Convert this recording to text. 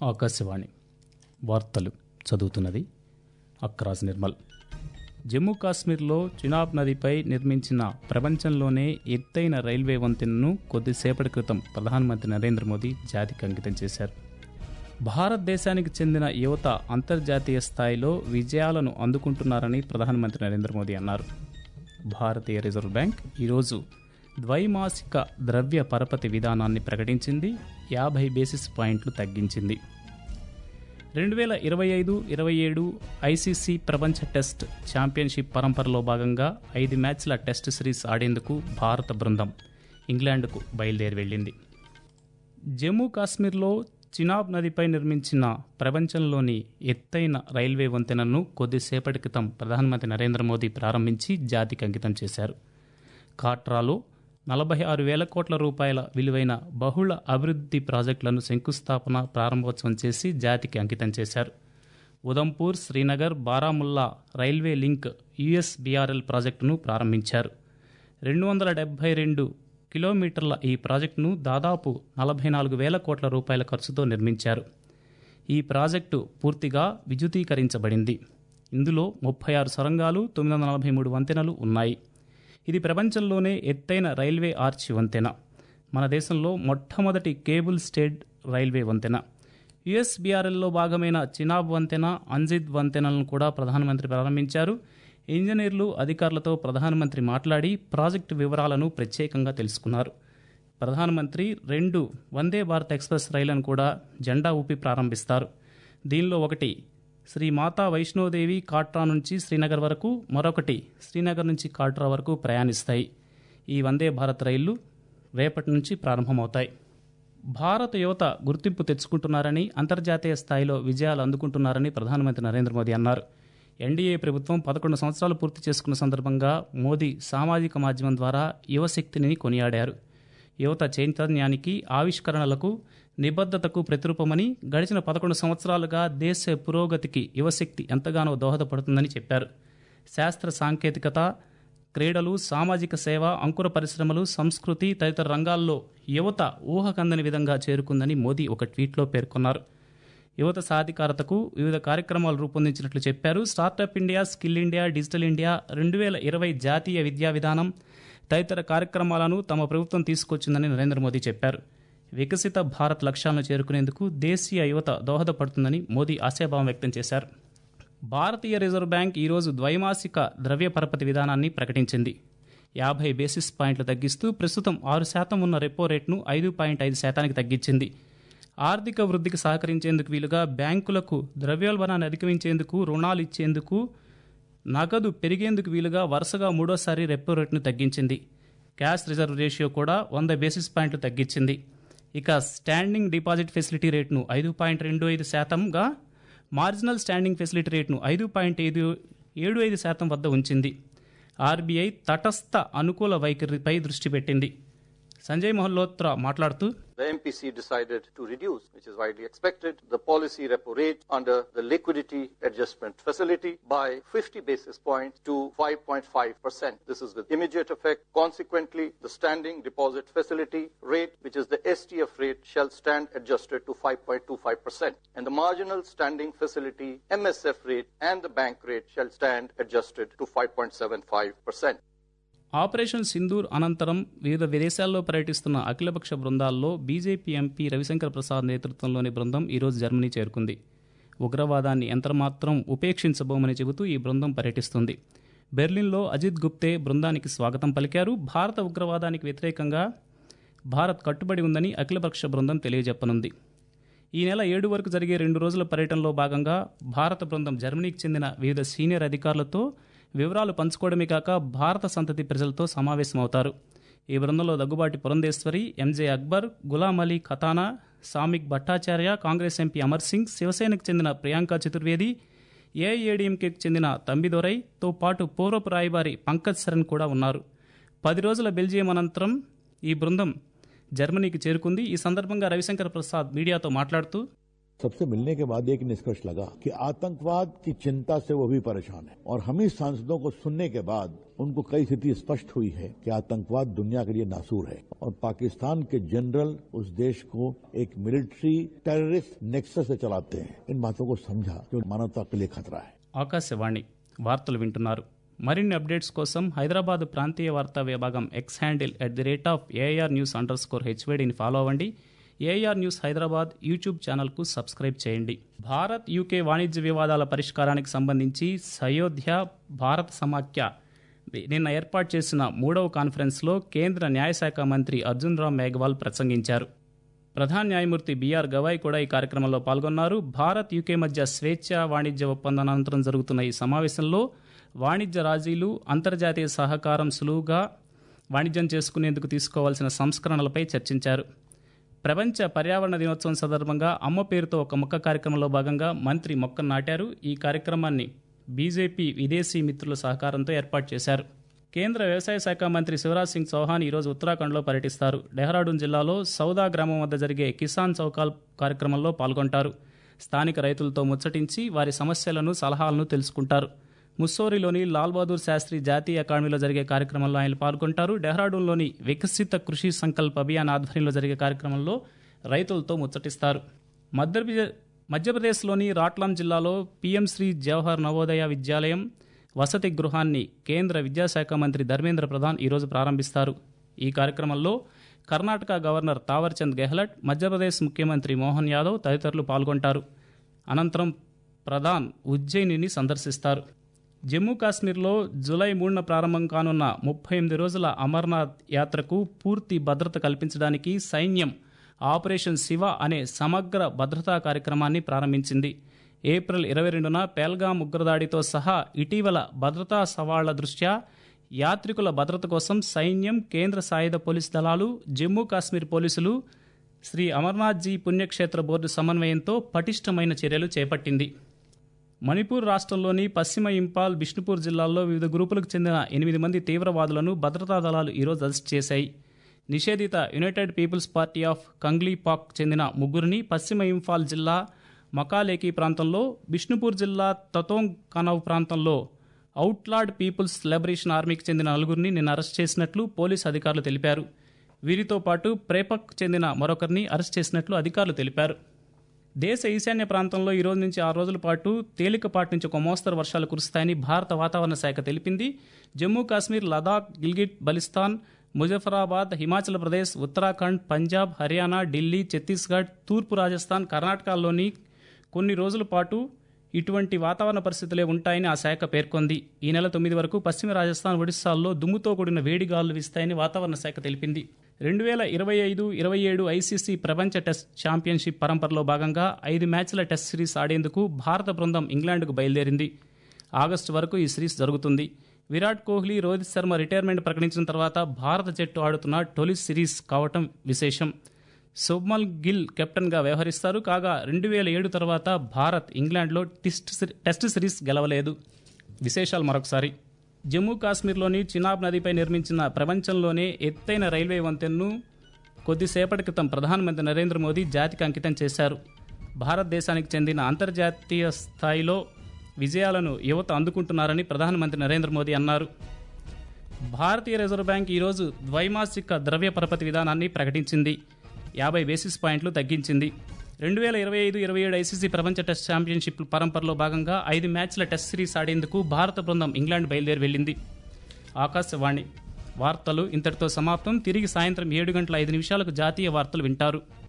ఆకాశవాణి వార్తలు చదువుతున్నది అక్రాజ్ నిర్మల్ జమ్మూ కాశ్మీర్లో చినాబ్ నదిపై నిర్మించిన ప్రపంచంలోనే ఎత్తైన రైల్వే వంతెనను కొద్దిసేపటి క్రితం ప్రధానమంత్రి నరేంద్ర మోదీ జాతికి అంకితం చేశారు భారతదేశానికి చెందిన యువత అంతర్జాతీయ స్థాయిలో విజయాలను అందుకుంటున్నారని ప్రధానమంత్రి నరేంద్ర మోదీ అన్నారు భారతీయ రిజర్వ్ బ్యాంక్ ఈరోజు ద్వైమాసిక ద్రవ్య పరపతి విధానాన్ని ప్రకటించింది యాభై బేసిస్ పాయింట్లు తగ్గించింది రెండు వేల ఇరవై ఐదు ఇరవై ఏడు ఐసీసీ ప్రపంచ టెస్ట్ ఛాంపియన్షిప్ పరంపరలో భాగంగా ఐదు మ్యాచ్ల టెస్ట్ సిరీస్ ఆడేందుకు భారత బృందం ఇంగ్లాండ్కు బయలుదేరి వెళ్ళింది జమ్మూ కాశ్మీర్లో చినాబ్ నదిపై నిర్మించిన ప్రపంచంలోని ఎత్తైన రైల్వే వంతెనను కొద్దిసేపటి క్రితం ప్రధానమంత్రి నరేంద్ర మోదీ ప్రారంభించి జాతికి అంకితం చేశారు కాట్రాలో నలభై ఆరు వేల కోట్ల రూపాయల విలువైన బహుళ అభివృద్ధి ప్రాజెక్టులను శంకుస్థాపన ప్రారంభోత్సవం చేసి జాతికి అంకితం చేశారు Udhampur Srinagar Baramulla railway link USBRL ప్రాజెక్టును ప్రారంభించారు రెండు వందల డెబ్బై రెండు కిలోమీటర్ల ఈ ప్రాజెక్టును దాదాపు నలభై నాలుగు వేల కోట్ల రూపాయల ఖర్చుతో నిర్మించారు ఈ ప్రాజెక్టు పూర్తిగా విద్యుతీకరించబడింది ఇందులో ముప్పై ఆరు సొరంగాలు తొమ్మిది వందల నలభై మూడు వంతెనలు ఉన్నాయి ఇది ప్రపంచంలోనే ఎత్తైన రైల్వే ఆర్చ్ వంతెన మన దేశంలో మొట్టమొదటి కేబుల్ స్టేడ్ రైల్వే వంతెన యుఎస్బిఆర్ఎల్లో భాగమైన చినాబ్ వంతెన అంజిద్ వంతెనలను కూడా ప్రధానమంత్రి ప్రారంభించారు ఇంజనీర్లు అధికారులతో ప్రధానమంత్రి మాట్లాడి ప్రాజెక్టు వివరాలను ప్రత్యేకంగా తెలుసుకున్నారు ప్రధానమంత్రి రెండు వందే భారత్ ఎక్స్ప్రెస్ రైళ్లను కూడా జెండా ఊపి ప్రారంభిస్తారు దీనిలో ఒకటి శ్రీ మాతా వైష్ణోదేవి కాట్రా నుంచి శ్రీనగర్ వరకు మరొకటి శ్రీనగర్ నుంచి కాట్రా వరకు ప్రయాణిస్తాయి ఈ వందే భారత్ రైళ్లు రేపటి నుంచి ప్రారంభమవుతాయి భారత యువత గుర్తింపు తెచ్చుకుంటున్నారని అంతర్జాతీయ స్థాయిలో విజయాలు అందుకుంటున్నారని ప్రధానమంత్రి నరేంద్ర మోదీ అన్నారు ఎన్డీఏ ప్రభుత్వం పదకొండు సంవత్సరాలు పూర్తి చేసుకున్న సందర్భంగా మోదీ సామాజిక మాధ్యమం ద్వారా యువశక్తిని కొనియాడారు యువత చైతన్యానికి ఆవిష్కరణలకు నిబద్ధతకు ప్రతిరూపమని గడిచిన పదకొండు సంవత్సరాలుగా దేశ పురోగతికి యువశక్తి ఎంతగానో దోహదపడుతుందని చెప్పారు శాస్త్ర సాంకేతికత క్రీడలు సామాజిక సేవ అంకుర పరిశ్రమలు సంస్కృతి తదితర రంగాల్లో యువత ఊహకందని విధంగా చేరుకుందని మోదీ ఒక ట్వీట్లో పేర్కొన్నారు యువత సాధికారతకు వివిధ కార్యక్రమాలు రూపొందించినట్లు చెప్పారు startup India skill India digital India రెండు వేల ఇరవై జాతీయ విద్యా విధానం తదితర కార్యక్రమాలను తమ ప్రభుత్వం తీసుకొచ్చిందని నరేంద్ర మోదీ చెప్పారు వికసిత భారత్ లక్ష్యాలను చేరుకునేందుకు దేశీయ యువత దోహదపడుతుందని మోదీ ఆశాభావం వ్యక్తం చేశారు భారతీయ రిజర్వ్ బ్యాంక్ ఈరోజు ద్వైమాసిక ద్రవ్య పరపతి విధానాన్ని ప్రకటించింది యాభై బేసిస్ పాయింట్లు తగ్గిస్తూ ప్రస్తుతం ఆరు శాతం ఉన్న రెపో రేటును ఐదు పాయింట్ ఐదు శాతానికి తగ్గించింది ఆర్థిక వృద్ధికి సహకరించేందుకు వీలుగా బ్యాంకులకు ద్రవ్యోల్బణాన్ని అధిగమించేందుకు రుణాలు ఇచ్చేందుకు నగదు పెరిగేందుకు వీలుగా వరుసగా మూడోసారి రెపో రేటును తగ్గించింది క్యాష్ రిజర్వ్ రేషియో కూడా వంద బేసిస్ పాయింట్లు తగ్గించింది ఇక స్టాండింగ్ డిపాజిట్ ఫెసిలిటీ రేటును ఐదు పాయింట్ రెండు ఐదు శాతంగా మార్జినల్ స్టాండింగ్ ఫెసిలిటీ రేటును ఐదు పాయింట్ ఐదు ఏడు ఐదు శాతం వద్ద ఉంచింది ఆర్బీఐ తటస్థ అనుకూల వైఖరిపై దృష్టి పెట్టింది సంజయ్ మహల్లోత్రా మాట్లాడుతూ The MPC decided to reduce, which is widely expected, the policy repo rate under the liquidity adjustment facility by 50 basis points to 5.5%. This is with immediate effect. Consequently, the standing deposit facility rate, which is the STF rate, shall stand adjusted to 5.25%. And the marginal standing facility MSF rate and the bank rate shall stand adjusted to 5.75%. Operation Sindoor అనంతరం వివిధ విదేశాల్లో పర్యటిస్తున్న అఖిలపక్ష బృందాల్లో BJP MP Ravishankar Prasad నేతృత్వంలోని బృందం ఈరోజు Germany చేరుకుంది ఉగ్రవాదాన్ని ఎంతమాత్రం ఉపేక్షించబోమని చెబుతూ ఈ బృందం పర్యటిస్తుంది బెర్లిన్లో అజిత్ గుప్తే బృందానికి స్వాగతం పలికారు భారత ఉగ్రవాదానికి వ్యతిరేకంగా భారత్ కట్టుబడి ఉందని అఖిలపక్ష బృందం తెలియజెప్పనుంది ఈ నెల ఏడు వరకు జరిగే రెండు రోజుల పర్యటనలో భాగంగా భారత బృందం జర్మనీకి చెందిన వివిధ సీనియర్ అధికారులతో వివరాలు పంచుకోవడమే కాక భారత సంతతి ప్రజలతో సమావేశమవుతారు ఈ బృందంలో దగ్గుబాటి పురంధేశ్వరి ఎంజే అక్బర్ గులాం అలీ ఖతానా సామిక్ భట్టాచార్య కాంగ్రెస్ ఎంపీ అమర్ సింగ్ శివసేనకు చెందిన ప్రియాంక చతుర్వేది ఏఐఏడీఎంకేకి చెందిన తంబిదొరైతో పాటు పూర్వపు రాయబారి పంకజ్ శరణ్ కూడా ఉన్నారు పది రోజుల బెల్జియం అనంతరం ఈ బృందం జర్మనీకి చేరుకుంది ఈ సందర్భంగా రవిశంకర్ ప్రసాద్ మీడియాతో మాట్లాడుతూ सबसे मिलने के बाद एक निष्कर्ष लगा कि आतंकवाद की चिंता से वो भी परेशान है और हम ही सांसदों को सुनने के बाद उनको कई स्थिति स्पष्ट हुई है कि आतंकवाद दुनिया के लिए नासूर है और पाकिस्तान के जनरल उस देश को एक मिलिट्री टेररिस्ट नेक्सस से चलाते हैं इन बातों को समझा जो मानवता के लिए खतरा है ఆకాశవాణి వార్తలు వింటున్నారు మరిన్ని అప్డేట్స్ కోసం హైదరాబాద్ ప్రాంతీయ వార్తా విభాగం X handle at the rate of AIR news underscore హెచ్వేడిని ఫాలో అవ్వండి ఏఆర్ న్యూస్ హైదరాబాద్ యూట్యూబ్ ఛానల్కు సబ్స్క్రైబ్ చేయండి భారత్ యూకే వాణిజ్య వివాదాల పరిష్కారానికి సంబంధించి సయోధ్య భారత సమాఖ్య నిన్న ఏర్పాటు చేసిన మూడవ కాన్ఫరెన్స్లో కేంద్ర న్యాయశాఖ మంత్రి అర్జున్ రామ్ మేఘవాల్ ప్రసంగించారు ప్రధాన న్యాయమూర్తి బీఆర్ గవాయ్ కూడా ఈ కార్యక్రమంలో పాల్గొన్నారు భారత్ యూకే మధ్య స్వేచ్ఛ వాణిజ్య ఒప్పందం అనంతరం జరుగుతున్న ఈ సమావేశంలో వాణిజ్య రాజీలు అంతర్జాతీయ సహకారం సులువుగా వాణిజ్యం చేసుకునేందుకు తీసుకోవాల్సిన సంస్కరణలపై చర్చించారు ప్రపంచ పర్యావరణ దినోత్సవం సందర్భంగా అమ్మ పేరుతో ఒక మొక్క కార్యక్రమంలో భాగంగా మంత్రి మొక్కను నాటారు ఈ కార్యక్రమాన్ని బీజేపీ విదేశీ మిత్రుల సహకారంతో ఏర్పాటు చేశారు కేంద్ర వ్యవసాయ శాఖ మంత్రి శివరాజ్ సింగ్ చౌహాన్ ఈరోజు ఉత్తరాఖండ్లో పర్యటిస్తారు డెహ్రాడూన్ జిల్లాలో సౌదా గ్రామం వద్ద జరిగే కిసాన్ చౌకాల్ కార్యక్రమంలో పాల్గొంటారు స్థానిక రైతులతో ముచ్చటించి వారి సమస్యలను సలహాలను తెలుసుకుంటారు ముస్సోరిలోని లాల్ బహదూర్ శాస్త్రి జాతీయ అకాడమీలో జరిగే కార్యక్రమంలో ఆయన పాల్గొంటారు డెహ్రాడూన్లోని వికసిత కృషి సంకల్ప్ అభియాన్ ఆధ్వర్యంలో జరిగే కార్యక్రమంలో రైతులతో ముచ్చటిస్తారు మధ్యప్రదేశ్ మధ్యప్రదేశ్లోని రాట్లాం జిల్లాలో పీఎం శ్రీ జవహర్ నవోదయ విద్యాలయం వసతి గృహాన్ని కేంద్ర విద్యాశాఖ మంత్రి ధర్మేంద్ర ప్రధాన్ ఈరోజు ప్రారంభిస్తారు ఈ కార్యక్రమంలో కర్ణాటక గవర్నర్ తావర్చంద్ గెహ్లట్ మధ్యప్రదేశ్ ముఖ్యమంత్రి మోహన్ యాదవ్ తదితరులు పాల్గొంటారు అనంతరం ప్రధాన్ ఉజ్జయినిని సందర్శిస్తారు జమ్మూ కాశ్మీర్లో జూలై మూడున ప్రారంభం కానున్న ముప్పై ఎనిమిది రోజుల అమర్నాథ్ యాత్రకు పూర్తి భద్రత కల్పించడానికి సైన్యం ఆపరేషన్ శివ అనే సమగ్ర భద్రతా కార్యక్రమాన్ని ప్రారంభించింది ఏప్రిల్ ఇరవై రెండున పేల్గాం ఉగ్రదాడితో సహా ఇటీవల భద్రతా సవాళ్ల దృష్ట్యా యాత్రికుల భద్రత కోసం సైన్యం కేంద్ర సాయుధ పోలీసు దళాలు జమ్మూ కాశ్మీర్ పోలీసులు శ్రీ అమర్నాథ్జీ పుణ్యక్షేత్ర బోర్డు సమన్వయంతో పటిష్టమైన చర్యలు చేపట్టింది మణిపూర్ రాష్ట్రంలోని పశ్చిమ ఇంపాల్ బిష్ణుపూర్ జిల్లాల్లో వివిధ గ్రూపులకు చెందిన ఎనిమిది మంది తీవ్రవాదులను భద్రతా దళాలు ఈరోజు అరెస్ట్ చేశాయి నిషేధిత United People's Party of Kangleipak చెందిన ముగ్గురిని పశ్చిమ ఇంఫాల్ జిల్లా మకాలేకి ప్రాంతంలో బిష్ణుపూర్ జిల్లా తతోంగ్ కనవ్ ప్రాంతంలో అవుట్లాడ్ పీపుల్స్ లిబరేషన్ ఆర్మీకి చెందిన నలుగురిని నిన్న అరెస్ట్ చేసినట్లు పోలీసు అధికారులు తెలిపారు వీరితో పాటు ప్రేపక్ చెందిన మరొకరిని అరెస్ట్ చేసినట్లు అధికారులు తెలిపారు దేశ ఈశాన్య ప్రాంతంలో ఈ రోజు నుంచి ఆరు రోజుల పాటు తేలికపాటి నుంచి ఒక మోస్తరు వర్షాలు కురుస్తాయని భారత వాతావరణ శాఖ తెలిపింది జమ్మూ కాశ్మీర్ లదాఖ్ గిల్గిట్ బలిస్తాన్ ముజఫరాబాద్ హిమాచల్ ప్రదేశ్ ఉత్తరాఖండ్ పంజాబ్ హర్యానా ఢిల్లీ ఛత్తీస్గఢ్ తూర్పు రాజస్థాన్ కర్ణాటకలోని కొన్ని రోజుల పాటు ఇటువంటి వాతావరణ పరిస్థితులే ఉంటాయని ఆ శాఖ పేర్కొంది ఈ నెల తొమ్మిది వరకు పశ్చిమ రాజస్థాన్ ఒడిశాల్లో దుమ్ముతో కూడిన వేడి గాలులు వీస్తాయని వాతావరణ శాఖ తెలిపింది రెండు వేల ఇరవై ఐదు ఇరవై ఏడు ఐసీసీ ప్రపంచ టెస్ట్ ఛాంపియన్షిప్ పరంపరలో భాగంగా ఐదు మ్యాచ్ల టెస్ట్ సిరీస్ ఆడేందుకు భారత బృందం ఇంగ్లాండ్కు బయలుదేరింది ఆగస్టు వరకు ఈ సిరీస్ జరుగుతుంది విరాట్ కోహ్లీ రోహిత్ శర్మ రిటైర్మెంట్ ప్రకటించిన తర్వాత భారత జట్టు ఆడుతున్న తొలి సిరీస్ కావటం విశేషం శుభ్మల్ గిల్ కెప్టెన్గా వ్యవహరిస్తారు కాగా రెండు వేల ఏడు తర్వాత భారత్ ఇంగ్లాండ్లో టెస్ట్ సిరీ- టెస్ట్ సిరీస్ గెలవలేదు విశేషాలు మరొకసారి జమ్మూ కాశ్మీర్లోని చినాబ్ నదిపై నిర్మించిన ప్రపంచంలోనే ఎత్తైన రైల్వే వంతెనను కొద్దిసేపటి క్రితం ప్రధానమంత్రి నరేంద్ర మోదీ జాతికి అంకితం చేశారు భారతదేశానికి చెందిన అంతర్జాతీయ స్థాయిలో విజయాలను యువత అందుకుంటున్నారని ప్రధానమంత్రి నరేంద్ర మోదీ అన్నారు భారతీయ రిజర్వ్ బ్యాంక్ ఈరోజు ద్వైమాసిక ద్రవ్య పరపతి విధానాన్ని ప్రకటించింది యాభై బేసిస్ పాయింట్లు తగ్గించింది రెండు వేల ఇరవై ఐదు ఇరవై ఏడు ఐసీసీ ప్రపంచ టెస్ట్ ఛాంపియన్షిప్ పరంపరలో భాగంగా ఐదు మ్యాచ్ల టెస్ట్ సిరీస్ ఆడేందుకు భారత బృందం ఇంగ్లాండ్ బయలుదేరి వెళ్ళింది ఆకాశవాణి వార్తలు ఇంతటితో సమాప్తం తిరిగి సాయంత్రం ఏడు గంటల ఐదు నిమిషాలకు జాతీయ వార్తలు వింటారు